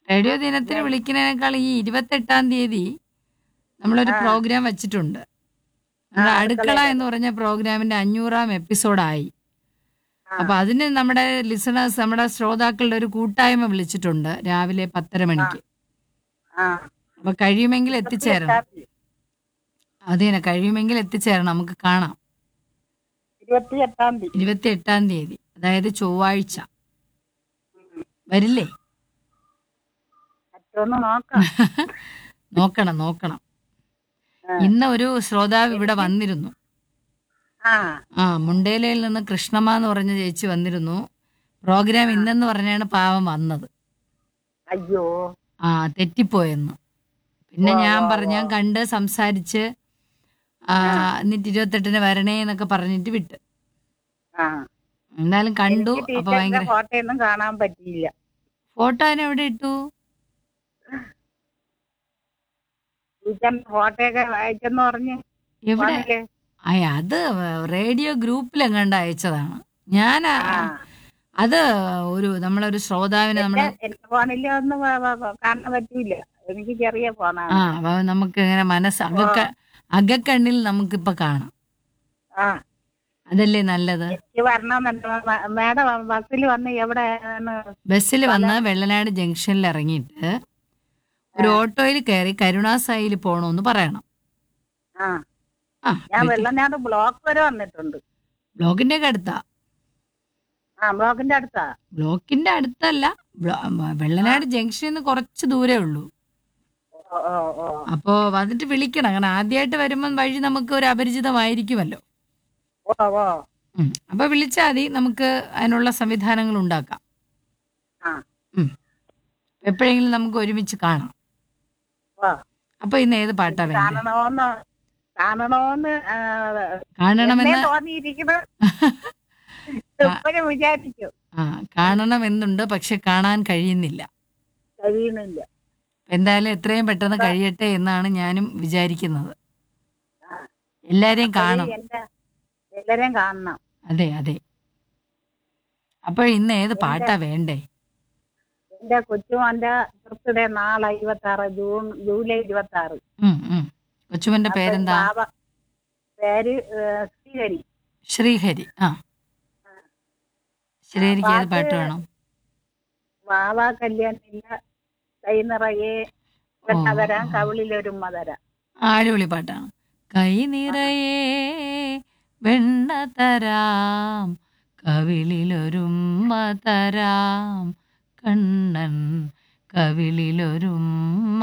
Radio ദിനത്തിന് വിളിക്കുന്നതിനേക്കാൾ ഈ ഇരുപത്തെട്ടാം തീയതി നമ്മളൊരു ആ. പ്രോഗ്രാം വെച്ചിട്ടുണ്ട് നമ്മുടെ ആ, അടുക്കള അടുക്കളയില്. എന്ന് പറഞ്ഞ പ്രോഗ്രാമിന്റെ അഞ്ഞൂറാം എപ്പിസോഡായി ആ. അപ്പൊ അതിന് നമ്മുടെ ലിസണേഴ്സ് നമ്മുടെ ശ്രോതാക്കളുടെ ഒരു കൂട്ടായ്മ വിളിച്ചിട്ടുണ്ട് രാവിലെ പത്തര മണിക്ക് ആ അപ്പൊ കഴിയുമെങ്കിൽ എത്തിച്ചേരണം ഇരുപത്തി അതിനെ കഴിയുമെങ്കിൽ എത്തിച്ചേരണം നമുക്ക് കാണാം ഇരുപത്തി എട്ടാം തീയതി ഇരുപത്തി എട്ടാം തീയതി അതായത് ചൊവ്വാഴ്ച വരില്ലേ മറ്റൊന്ന് നോക്കാം നോക്കണം നോക്കണം ആ. ഇന്ന് ഒരു ശ്രോതാവ് ഇവിടെ വന്നിരുന്നു ആ ആ മുണ്ടേലയിൽ നിന്ന് കൃഷ്ണമ്മ എന്ന് പറഞ്ഞ ചേച്ചി വന്നിരുന്നു പ്രോഗ്രാം ഇന്നെന്ന് പറഞ്ഞാണ് പാവം വന്നത് അയ്യോ ആ തെറ്റിപ്പോയെന്ന് പിന്നെ വാ, ഞാൻ വാ, പറഞ്ഞു ഞാൻ വാ. കണ്ട് സംസാരിച്ച് ആ, എന്നിട്ട് ഇരുപത്തെട്ടിന് വരണേ എന്നൊക്കെ പറഞ്ഞിട്ട് വിട്ട് ആ എന്തായാലും കണ്ടു എനിക്ക് അപ്പൊ ടീച്ചറിന്റെ ഭയങ്കര ഫോട്ടോയൊന്നും കാണാൻ പറ്റിയില്ല ഫോട്ടോ അതിന് എവിടെ ഇട്ടു ടീച്ചറിന്റെ ഫോട്ടോയൊക്കെ അയച്ചെന്ന് പറഞ്ഞ് എവിടെ ഫോണില്. അയ അത് റേഡിയോ ഗ്രൂപ്പിൽ എങ്ങാണ്ട് അയച്ചതാണ് ഞാൻ ആ- ആ. അത് ഒരു നമ്മളൊരു ശ്രോതാവിനെ നമ്മള് എന്റെ- എന്റെ ഫോണില് ഒന്നും വ- വ- വ- കാണാൻ പറ്റൂല എനിക്ക് ചെറിയ ഫോണാണ് ആ അപ്പൊ നമുക്ക് ഇങ്ങനെ മനസ്സ് അകക്ക അകക്കണ്ണിൽ നമുക്കിപ്പൊ കാണാം ആ അതല്ലേ നല്ലത് എനിക്ക് വരണമെന്നുണ്ട് മ- മേഡം ബസ്സിൽ വന്ന് എവിടെ ബസ്സിൽ വന്ന് വെള്ളനാട് ജംഗ്ഷനിൽ ഇറങ്ങിയിട്ട് ഒരു ഓട്ടോയിൽ കയറി കരുണാസായിൽ പോണോന്ന് പറയണം ആ ആ ഞാൻ വെള്ളനാട് ബ്ലോക്ക് വരെ വന്നിട്ടുണ്ട് ബ്ലോക്കിന്റെ ഒക്കെ അടുത്താ ആ ബ്ലോക്കിന്റെ അടുത്താ ബ്ലോക്കിന്റെ അടുത്തല്ല ബ്ലോ- വെള്ളനാട് ജംഗ്ഷനിൽ നിന്ന് കുറച്ച് ദൂരേ ഉള്ളൂ ഓ ഓ ഓ അപ്പോ വന്നിട്ട് വിളിക്കണം കാരണം ആദ്യമായിട്ട് വരുമ്പം വഴി നമുക്ക് ഒരു അപരിചിതമായിരിക്കുമല്ലോ ഓ ഓ ഉം. അപ്പൊ വിളിച്ചാൽ മതി നമുക്ക് അതിനുള്ള സംവിധാനങ്ങൾ ഉണ്ടാക്കാം ആ ഉം. എപ്പോഴെങ്കിലും നമുക്ക് ഒരുമിച്ച് കാണാം ഓ അപ്പൊ ഇന്ന് ഏത് പാട്ടാ വേണ്ടത് കാണണമെന്ന് കാണണമെന്ന് ആ, കാണണമെന്ന് എന്നെ തോന്നിയിരിക്കുന്നു ഇപ്പോഴും വിചാരിച്ചു ആ കാണണമെന്നുണ്ട് പക്ഷെ കാണാൻ കഴിയുന്നില്ല കഴിയുന്നില്ല എന്തായാലും എത്രയും പെട്ടെന്ന് കഴിയട്ടെ എന്നാണ് ഞാനും വിചാരിക്കുന്നത് എല്ലാരെയും കാണും എന്റെ എല്ലാരെയും കാണണം അതെ അതെ അപ്പൊ ഇന്ന് ഏത് പാട്ടാ വേണ്ടേ എന്റെ കൊച്ചുമോന്റെ ബർത്ത്ഡേ നാളെ ഇരുപത്തി ആറ് ജൂൺ ജൂലൈ ഇരുപത്തി ആറ് ഉം, ഉം. കൊച്ചുമന്റെ പേരെന്താ പേര് ഏ, ശ്രീഹരി ശ്രീഹരി ആ ശ്രീഹരിക്ക് ഏത് പാട്ട് പാട്ട് വേണം വാവ കല്യാണില്ല കൈ നിറയെ വെണ്ണ തരാം കവിളിലൊരുമ്മ തരാം ആ, അടിപൊളി പാട്ടാണ് കൈ നിറയെ വെണ്ണ തരാം കവിളിലൊരുമ്മ തരാം കണ്ണൻ കവിളിലൊരുമ്മ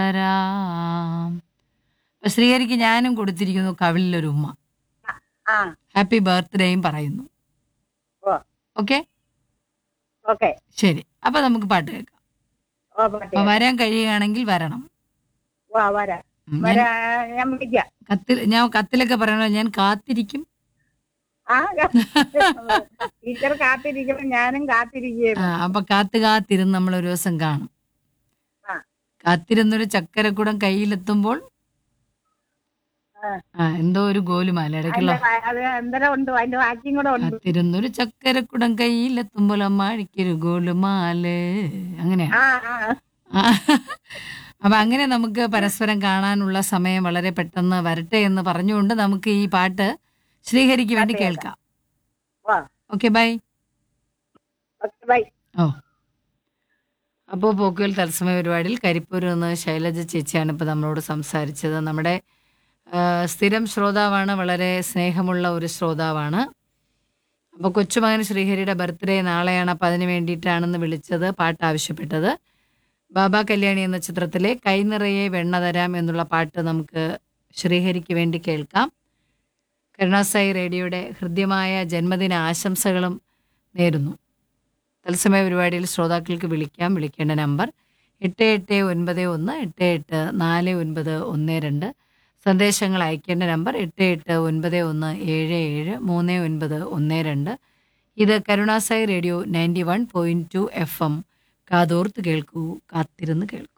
തരാം അപ്പൊ ശ്രീഹരിക്ക് ഞാനും കൊടുത്തിരിക്കുന്നു കവിളിലൊരുമ്മ ആ ഹാപ്പി ബർത്ത്ഡേയും പറയുന്നു ഓ ഓക്കെ ഓക്കെ ശരി അപ്പൊ നമുക്ക് പാട്ട് കേൾക്കാം ഓ അപ്പൊ പാട്ടെ വരാൻ കഴിയുകയാണെങ്കിൽ വരണം വാ വരാം ഉം, ഞാൻ വരാ ഞാൻ വിളിക്കാം കത്തിൽ ഞാൻ കത്തിലൊക്കെ പറയണോ ഞാൻ കാത്തിരിക്കും ആ ടീച്ചർ കാത്തിരിക്കണം ഞാനും ആ, കാത്തിരിക്കുകയാണ് അപ്പൊ കാത്ത് കാത്തിരുന്ന് നമ്മൾ ഒരു ദിവസം കാണും ആ. കാത്തിരുന്നൊരു ചക്കരക്കുടം കയ്യിലെത്തുമ്പോൾ ആ. ആ എന്തോ ഒരു ഗോലുമാല ഇടയ്ക്കുള്ള അതിന്റെ വ- അത് എന്തരം ഉണ്ട് അതിന്റെ വാക്യം കൂടെ ഉണ്ട് കാത്തിരുന്നൊരു ചക്കരക്കുടം കയ്യിലെത്തുമ്പോൾ അമ്മാടിക്കൊരു ഗോലുമാല് അങ്ങനെയാണ് ആ ആ ആ. അപ്പൊ അങ്ങനെ നമുക്ക് പരസ്പരം കാണാനുള്ള സമയം വളരെ പെട്ടെന്ന് വരട്ടെ എന്ന് പറഞ്ഞുകൊണ്ട് നമുക്ക് ഈ പാട്ട് ശ്രീഹരിക്ക് വേണ്ടി കേൾക്കാം വാ ഓക്കെ ബൈ ഓക്കെ ബൈ ഓ അപ്പോൾ പോക്കുവൽ തത്സമയ പരിപാടിയിൽ കരിപ്പൂരിൽ നിന്ന് ശൈലജ ചേച്ചിയാണ് ഇപ്പോൾ നമ്മളോട് സംസാരിച്ചത് നമ്മുടെ ആ, സ്ഥിരം ശ്രോതാവാണ് വളരെ സ്നേഹമുള്ള ഒരു ശ്രോതാവാണ് അപ്പോൾ കൊച്ചുമകൻ ശ്രീഹരിയുടെ ബർത്ത്ഡേ നാളെയാണ് അപ്പോൾ അതിന് വേണ്ടിയിട്ടാണെന്ന് വിളിച്ചത് പാട്ട് ആവശ്യപ്പെട്ടത് ബാബ കല്യാണി എന്ന ചിത്രത്തിലെ കൈനിറയെ വെണ്ണ തരാം എന്നുള്ള പാട്ട് നമുക്ക് ശ്രീഹരിക്ക് വേണ്ടി കേൾക്കാം കരുണാസായി റേഡിയോയുടെ ഹൃദ്യമായ ജന്മദിന ആശംസകളും നേരുന്നു തത്സമയ പരിപാടിയിൽ ശ്രോതാക്കൾക്ക് വിളിക്കാം വിളിക്കേണ്ട നമ്പർ എട്ട് എട്ട് ഒൻപത് ഒന്ന് എട്ട് എട്ട് നാല് ഒൻപത് ഒന്ന് രണ്ട് സന്ദേശങ്ങൾ അയക്കേണ്ട നമ്പർ എട്ട് എട്ട് ഒൻപത് ഒന്ന് ഏഴ് ഏഴ് മൂന്ന് ഒൻപത് ഒന്ന് രണ്ട് ഇത് Karunasai radio ninety one point two F M കാതോർത്ത് കേൾക്കൂ കാത്തിരുന്ന് കേൾക്കൂ